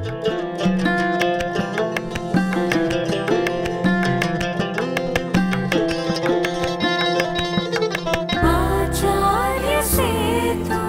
आचार्य सेतु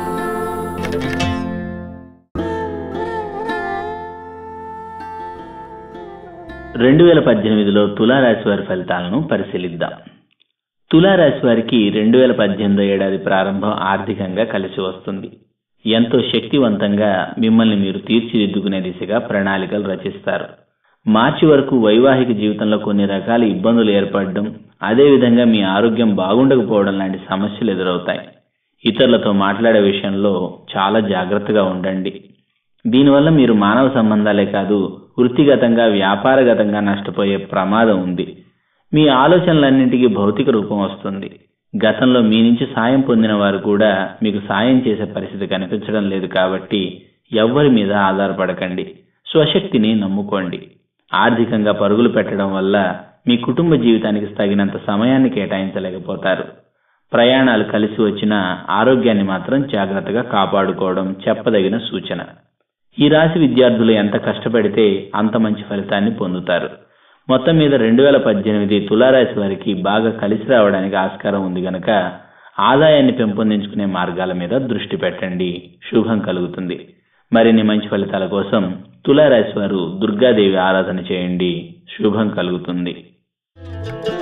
రెండు వేల పద్దెనిమిదిలో తులారాశి వారి ఫలితాలను పరిశీలిద్దాం తులారాశి వారికి రెండు వేల పద్దెనిమిదో ఏడాది ప్రారంభం ఆర్థికంగా కలిసి వస్తుంది ఎంతో శక్తివంతంగా మిమ్మల్ని మీరు తీర్చిదిద్దుకునే దిశగా ప్రణాళికలు రచిస్తారు మార్చి వరకు వైవాహిక జీవితంలో కొన్ని రకాల ఇబ్బందులు ఏర్పడడం అదేవిధంగా మీ ఆరోగ్యం బాగుండకపోవడం లాంటి సమస్యలు ఎదురవుతాయి ఇతరులతో మాట్లాడే విషయంలో చాలా జాగ్రత్తగా ఉండండి దీనివల్ల మీరు మానవ సంబంధాలే కాదు వృత్తిగతంగా వ్యాపారగతంగా నష్టపోయే ప్రమాదం ఉంది మీ ఆలోచనలన్నింటికీ భౌతిక రూపం వస్తుంది గతంలో మీ నుంచి సాయం పొందిన వారు కూడా మీకు సాయం చేసే పరిస్థితి కనిపించడం లేదు కాబట్టి ఎవ్వరి మీద ఆధారపడకండి స్వశక్తిని నమ్ముకోండి ఆర్థికంగా పరుగులు పెట్టడం వల్ల మీ కుటుంబ జీవితానికి తగినంత సమయాన్ని కేటాయించలేకపోతారు ప్రయాణాలు కలిసి వచ్చిన ఆరోగ్యాన్ని మాత్రం జాగ్రత్తగా కాపాడుకోవడం చెప్పదగిన సూచన ఈ రాశి విద్యార్థులు ఎంత కష్టపడితే అంత మంచి ఫలితాన్ని పొందుతారు మొత్తం మీద రెండు వేల పద్దెనిమిది తులారాశి వారికి బాగా కలిసి రావడానికి ఆస్కారం ఉంది గనక ఆదాయాన్ని పెంపొందించుకునే మార్గాల మీద దృష్టి పెట్టండి శుభం కలుగుతుంది మరిన్ని మంచి ఫలితాల కోసం తులారాశి వారు దుర్గాదేవి ఆరాధన చేయండి శుభం కలుగుతుంది